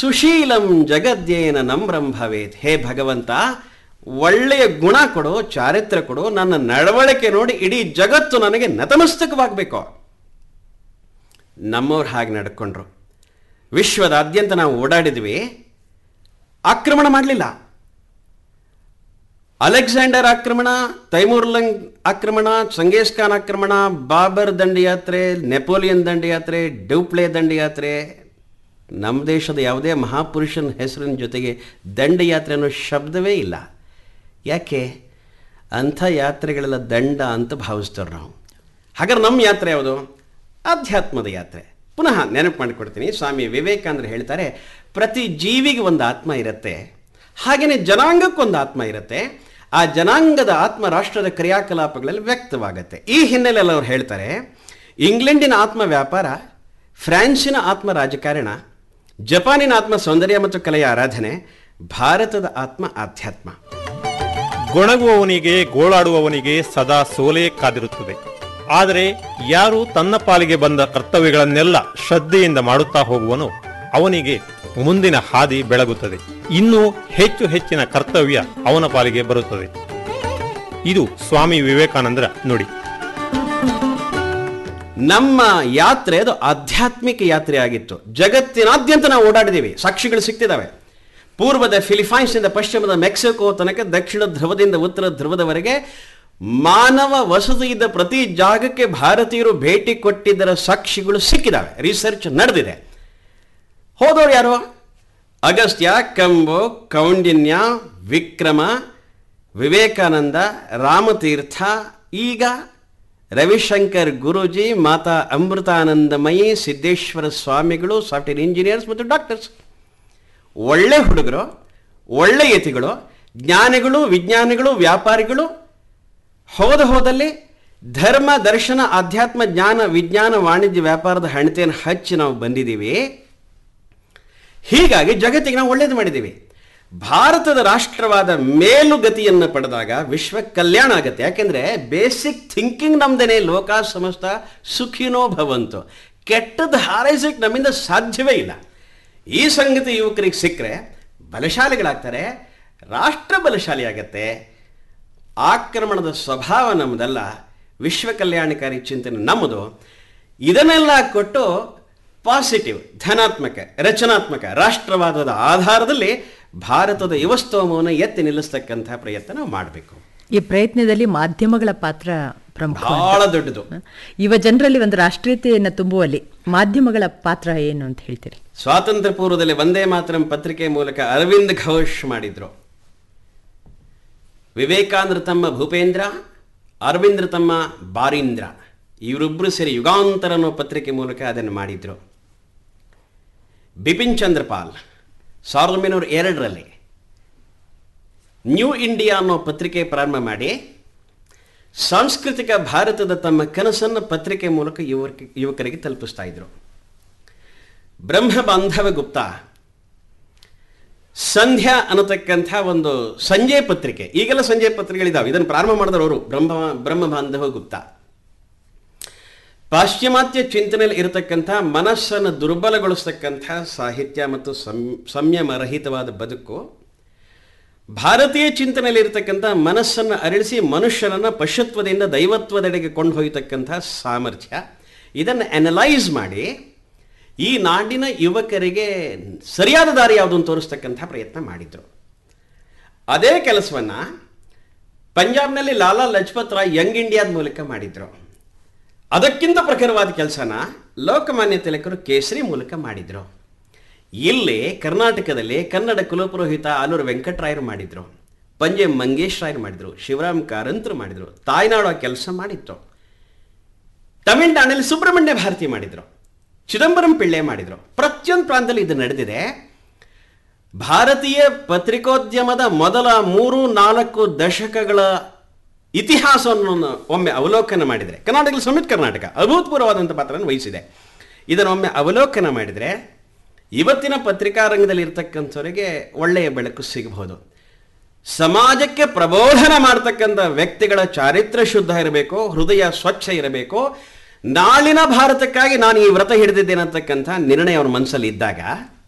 ಸುಶೀಲಂ ಜಗದ್ಯೇನ ನಮ್ರಂ ಭವೇತ್ ಹೇ ಭಗವಂತ ಒಳ್ಳೆಯ ಗುಣ ಕೊಡು ಚಾರಿತ್ರ್ಯ ಕೊಡು ನನ್ನ ನಡವಳಿಕೆ ನೋಡಿ ಇಡೀ ಜಗತ್ತು ನನಗೆ ನತಮಸ್ತಕವಾಗಬೇಕು ನಮ್ಮವ್ರು ಹಾಗೆ ನಡ್ಕೊಂಡ್ರು ವಿಶ್ವದಾದ್ಯಂತ ನಾವು ಓಡಾಡಿದ್ವಿ ಆಕ್ರಮಣ ಮಾಡಲಿಲ್ಲ ಅಲೆಕ್ಸಾಂಡರ್ ಆಕ್ರಮಣ ತೈಮೂರ್ಲಂಗ್ ಆಕ್ರಮಣ ಚಂಗೇಸ್ ಖಾನ್ ಆಕ್ರಮಣ ಬಾಬರ್ ದಂಡಯಾತ್ರೆ ನೆಪೋಲಿಯನ್ ದಂಡಯಾತ್ರೆ ಡ್ಯೂಪ್ಲೆ ದಂಡಯಾತ್ರೆ ನಮ್ಮ ದೇಶದ ಯಾವುದೇ ಮಹಾಪುರುಷನ ಹೆಸರಿನ ಜೊತೆಗೆ ದಂಡಯಾತ್ರೆ ಅನ್ನೋ ಶಬ್ದವೇ ಇಲ್ಲ ಯಾಕೆ ಅಂಥ ಯಾತ್ರೆಗಳೆಲ್ಲ ದಂಡ ಅಂತ ಭಾವಿಸ್ತೇವೆ ನಾವು ಹಾಗಾದ್ರೆ ನಮ್ಮ ಯಾತ್ರೆ ಯಾವುದು ಅಧ್ಯಾತ್ಮದ ಯಾತ್ರೆ ಪುನಃ ನೆನಪು ಮಾಡಿಕೊಡ್ತೀನಿ ಸ್ವಾಮಿ ವಿವೇಕಾನಂದರು ಹೇಳ್ತಾರೆ ಪ್ರತಿ ಜೀವಿಗೆ ಒಂದು ಆತ್ಮ ಇರುತ್ತೆ ಹಾಗೆಯೇ ಜನಾಂಗಕ್ಕೊಂದು ಆತ್ಮ ಇರುತ್ತೆ ಆ ಜನಾಂಗದ ಆತ್ಮ ರಾಷ್ಟ್ರದ ಕ್ರಿಯಾಕಲಾಪಗಳಲ್ಲಿ ವ್ಯಕ್ತವಾಗುತ್ತೆ ಈ ಹಿನ್ನೆಲೆಯಲ್ಲಿ ಅವ್ರು ಹೇಳ್ತಾರೆ ಇಂಗ್ಲೆಂಡಿನ ಆತ್ಮ ವ್ಯಾಪಾರ ಫ್ರಾನ್ಸಿನ ಆತ್ಮ ರಾಜಕಾರಣ ಜಪಾನಿನ ಆತ್ಮ ಸೌಂದರ್ಯ ಮತ್ತು ಕಲೆಯ ಆರಾಧನೆ ಭಾರತದ ಆತ್ಮ ಆಧ್ಯಾತ್ಮ ಗೊಣಗುವವನಿಗೆ ಗೋಳಾಡುವವನಿಗೆ ಸದಾ ಸೋಲೇ ಕಾದಿರುತ್ತದೆ ಆದರೆ ಯಾರು ತನ್ನ ಪಾಲಿಗೆ ಬಂದ ಕರ್ತವ್ಯಗಳನ್ನೆಲ್ಲ ಶ್ರದ್ಧೆಯಿಂದ ಮಾಡುತ್ತಾ ಹೋಗುವನೋ ಅವನಿಗೆ ಮುಂದಿನ ಹಾದಿ ಬೆಳಗುತ್ತದೆ ಇನ್ನೂ ಹೆಚ್ಚು ಹೆಚ್ಚಿನ ಕರ್ತವ್ಯ ಅವನ ಪಾಲಿಗೆ ಬರುತ್ತದೆ ಇದು ಸ್ವಾಮಿ ವಿವೇಕಾನಂದರ ನುಡಿ ನಮ್ಮ ಯಾತ್ರೆ ಅದು ಆಧ್ಯಾತ್ಮಿಕ ಯಾತ್ರೆ ಆಗಿತ್ತು ಜಗತ್ತಿನಾದ್ಯಂತ ನಾವು ಓಡಾಡಿದ್ದೀವಿ ಸಾಕ್ಷಿಗಳು ಸಿಗ್ತಿದ್ದಾವೆ ಪೂರ್ವದ ಫಿಲಿಪೈನ್ಸ್ನಿಂದ ಪಶ್ಚಿಮದ ಮೆಕ್ಸಿಕೋ ತನಕ ದಕ್ಷಿಣ ಧ್ರುವದಿಂದ ಉತ್ತರ ಧ್ರುವದವರೆಗೆ ಮಾನವ ವಸತಿ ಇದ್ದ ಪ್ರತಿ ಜಾಗಕ್ಕೆ ಭಾರತೀಯರು ಭೇಟಿ ಕೊಟ್ಟಿದ್ದರ ಸಾಕ್ಷಿಗಳು ಸಿಕ್ಕಿದ್ದಾವೆ ರಿಸರ್ಚ್ ನಡೆದಿದೆ ಹೋದವ್ರು ಯಾರು ಅಗಸ್ತ್ಯ ಕಂಬೋ ಕೌಂಡಿನ್ಯ ವಿಕ್ರಮ ವಿವೇಕಾನಂದ ರಾಮತೀರ್ಥ ಈಗ ರವಿಶಂಕರ್ ಗುರೂಜಿ ಮಾತಾ ಅಮೃತಾನಂದಮಯಿ ಸಿದ್ದೇಶ್ವರ ಸ್ವಾಮಿಗಳು ಸಾಫ್ಟ್ವೇರ್ ಇಂಜಿನಿಯರ್ಸ್ ಮತ್ತು ಡಾಕ್ಟರ್ಸ್ ಒಳ್ಳೆ ಹುಡುಗರು ಒಳ್ಳೆ ಯತಿಗಳು ಜ್ಞಾನಿಗಳು ವಿಜ್ಞಾನಿಗಳು ವ್ಯಾಪಾರಿಗಳು ಹೋದ ಹೋದಲ್ಲಿ ಧರ್ಮ ದರ್ಶನ ಆಧ್ಯಾತ್ಮ ಜ್ಞಾನ ವಿಜ್ಞಾನ ವಾಣಿಜ್ಯ ವ್ಯಾಪಾರದ ಹಣತೆಯನ್ನು ಹಚ್ಚಿ ನಾವು ಬಂದಿದ್ದೀವಿ ಹೀಗಾಗಿ ಜಗತ್ತಿಗೆ ನಾವು ಒಳ್ಳೇದು ಮಾಡಿದ್ದೀವಿ ಭಾರತದ ರಾಷ್ಟ್ರವಾದ ಮೇಲುಗತಿಯನ್ನು ಪಡೆದಾಗ ವಿಶ್ವ ಕಲ್ಯಾಣ ಆಗುತ್ತೆ ಯಾಕೆಂದ್ರೆ ಬೇಸಿಕ್ ಥಿಂಕಿಂಗ್ ನಮ್ದೇನೆ ಲೋಕ ಸಮಸ್ತ ಸುಖಿನೋ ಭವಂತು ಕೆಟ್ಟದ್ದು ಹಾರೈಸಕ್ಕೆ ನಮ್ಮಿಂದ ಸಾಧ್ಯವೇ ಇಲ್ಲ ಈ ಸಂಗತಿ ಯುವಕರಿಗೆ ಸಿಕ್ಕರೆ ಬಲಶಾಲಿಗಳಾಗ್ತಾರೆ ರಾಷ್ಟ್ರ ಬಲಶಾಲಿ ಆಗತ್ತೆ ಆಕ್ರಮಣದ ಸ್ವಭಾವ ನಮ್ಮದಲ್ಲ ವಿಶ್ವ ಕಲ್ಯಾಣಕಾರಿ ಚಿಂತನೆ ನಮ್ಮದು ಇದನ್ನೆಲ್ಲ ಕೊಟ್ಟು ಪಾಸಿಟಿವ್ ಧನಾತ್ಮಕ ರಚನಾತ್ಮಕ ರಾಷ್ಟ್ರವಾದದ ಆಧಾರದಲ್ಲಿ ಭಾರತದ ಯುವಸ್ತೋಮವನ್ನು ಎತ್ತಿ ನಿಲ್ಲಿಸ್ತಕ್ಕಂಥ ಪ್ರಯತ್ನ ನಾವು ಮಾಡಬೇಕು ಈ ಪ್ರಯತ್ನದಲ್ಲಿ ಮಾಧ್ಯಮಗಳ ಪಾತ್ರ ಪ್ರಮುಖ ಬಹಳ ದೊಡ್ಡದು ಯುವ ಜನರಲ್ಲಿ ಒಂದು ರಾಷ್ಟ್ರೀಯತೆಯನ್ನು ತುಂಬುವಲ್ಲಿ ಮಾಧ್ಯಮಗಳ ಪಾತ್ರ ಏನು ಅಂತ ಹೇಳ್ತೀರಿ ಸ್ವಾತಂತ್ರ್ಯ ಪೂರ್ವದಲ್ಲಿ ಒಂದೇ ಮಾತರಂ ಪತ್ರಿಕೆ ಮೂಲಕ ಅರವಿಂದ್ ಘೋಷ್ ಮಾಡಿದ್ರು ವಿವೇಕಾನಂದ್ರ ತಮ್ಮ ಭೂಪೇಂದ್ರ ಅರವಿಂದ್ರ ತಮ್ಮ ಬಾರೀಂದ್ರ ಇವರಿಬ್ಬರು ಸೇರಿ ಯುಗಾಂತರ ಅನ್ನೋ ಪತ್ರಿಕೆ ಮೂಲಕ ಅದನ್ನು ಮಾಡಿದ್ರು ಬಿಪಿನ್ ಚಂದ್ರ ಪಾಲ್ ಸಾವಿರದ ಒಂಬೈನೂರ ಎರಡರಲ್ಲಿ ನ್ಯೂ ಇಂಡಿಯಾ ಅನ್ನೋ ಪತ್ರಿಕೆ ಪ್ರಾರಂಭ ಮಾಡಿ ಸಾಂಸ್ಕೃತಿಕ ಭಾರತದ ತಮ್ಮ ಕನಸನ್ನು ಪತ್ರಿಕೆ ಮೂಲಕ ಯುವಕ ಯುವಕರಿಗೆ ತಲುಪಿಸ್ತಾ ಇದ್ರು ಬ್ರಹ್ಮ ಬಾಂಧವ ಗುಪ್ತಾ ಸಂಧ್ಯಾ ಅನ್ನತಕ್ಕಂಥ ಒಂದು ಸಂಜೆ ಪತ್ರಿಕೆ ಈಗೆಲ್ಲ ಸಂಜೆ ಪತ್ರಿಕೆಗಳಿದಾವೆ ಇದನ್ನು ಪ್ರಾರಂಭ ಮಾಡಿದ್ರು ಅವರು ಬ್ರಹ್ಮ ಬ್ರಹ್ಮ ಬಾಂಧವ ಗುಪ್ತಾ ಪಾಶ್ಚಿಮಾತ್ಯ ಚಿಂತನೆಯಲ್ಲಿ ಇರತಕ್ಕಂಥ ಮನಸ್ಸನ್ನು ದುರ್ಬಲಗೊಳಿಸ್ತಕ್ಕಂಥ ಸಾಹಿತ್ಯ ಮತ್ತು ಸಂ ಸಂಯಮರಹಿತವಾದ ಬದುಕು ಭಾರತೀಯ ಚಿಂತನೆಯಲ್ಲಿ ಇರತಕ್ಕಂಥ ಮನಸ್ಸನ್ನು ಅರಳಿಸಿ ಮನುಷ್ಯನನ್ನು ಪಶುತ್ವದಿಂದ ದೈವತ್ವದೆಡೆಗೆ ಕೊಂಡು ಹೋಯ್ತಕ್ಕಂಥ ಸಾಮರ್ಥ್ಯ ಇದನ್ನು ಅನಲೈಸ್ ಮಾಡಿ ಈ ನಾಡಿನ ಯುವಕರಿಗೆ ಸರಿಯಾದ ದಾರಿ ಯಾವುದನ್ನು ತೋರಿಸ್ತಕ್ಕಂಥ ಪ್ರಯತ್ನ ಮಾಡಿದರು ಅದೇ ಕೆಲಸವನ್ನು ಪಂಜಾಬ್ನಲ್ಲಿ ಲಾಲಾ ಲಜಪತ್ ರಾಯ್ ಯಂಗ್ ಇಂಡಿಯಾದ ಮೂಲಕ ಮಾಡಿದರು ಅದಕ್ಕಿಂತ ಪ್ರಖರವಾದ ಕೆಲಸನ ಲೋಕಮಾನ್ಯ ತಿಲಕರು ಕೇಸರಿ ಮೂಲಕ ಮಾಡಿದರು ಇಲ್ಲಿ ಕರ್ನಾಟಕದಲ್ಲಿ ಕನ್ನಡ ಕುಲಪುರೋಹಿತ ಆಲೂರು ವೆಂಕಟರಾಯರು ಮಾಡಿದರು ಪಂಜೆ ಮಂಗೇಶ್ ರಾಯರು ಮಾಡಿದರು ಶಿವರಾಮ್ ಕಾರಂತರು ಮಾಡಿದರು ತಾಯ್ನಾಡು ಆ ಕೆಲಸ ಮಾಡಿತ್ತು ತಮಿಳ್ನಾಡಿನಲ್ಲಿ ಸುಬ್ರಹ್ಮಣ್ಯ ಭಾರತಿ ಮಾಡಿದರು ಚಿದಂಬರಂ ಪಿಳ್ಳೆ ಮಾಡಿದರು ಪ್ರತಿಯೊಂದು ಪ್ರಾಂತದಲ್ಲಿ ಇದು ನಡೆದಿದೆ ಭಾರತೀಯ ಪತ್ರಿಕೋದ್ಯಮದ ಮೊದಲ ಮೂರು ನಾಲ್ಕು ದಶಕಗಳ ಇತಿಹಾಸವನ್ನು ಒಮ್ಮೆ ಅವಲೋಕನ ಮಾಡಿದರೆ ಕರ್ನಾಟಕ ಸಮಿತ್ ಕರ್ನಾಟಕ ಅಭೂತಪೂರ್ವವಾದಂಥ ಪಾತ್ರವನ್ನು ವಹಿಸಿದೆ ಇದನ್ನು ಒಮ್ಮೆ ಅವಲೋಕನ ಮಾಡಿದರೆ ಇವತ್ತಿನ ಪತ್ರಿಕಾ ರಂಗದಲ್ಲಿ ಇರ್ತಕ್ಕಂಥವರಿಗೆ ಒಳ್ಳೆಯ ಬೆಳಕು ಸಿಗಬಹುದು ಸಮಾಜಕ್ಕೆ ಪ್ರಬೋಧನ ಮಾಡ್ತಕ್ಕಂಥ ವ್ಯಕ್ತಿಗಳ ಚಾರಿತ್ರ್ಯ ಶುದ್ಧ ಇರಬೇಕು ಹೃದಯ ಸ್ವಚ್ಛ ಇರಬೇಕು ನಾಳಿನ ಭಾರತಕ್ಕಾಗಿ ನಾನು ಈ ವ್ರತ ಹಿಡಿದಿದ್ದೇನೆ ಅಂತಕ್ಕಂಥ ನಿರ್ಣಯ ಅವನ ಮನಸ್ಸಲ್ಲಿ ಇದ್ದಾಗ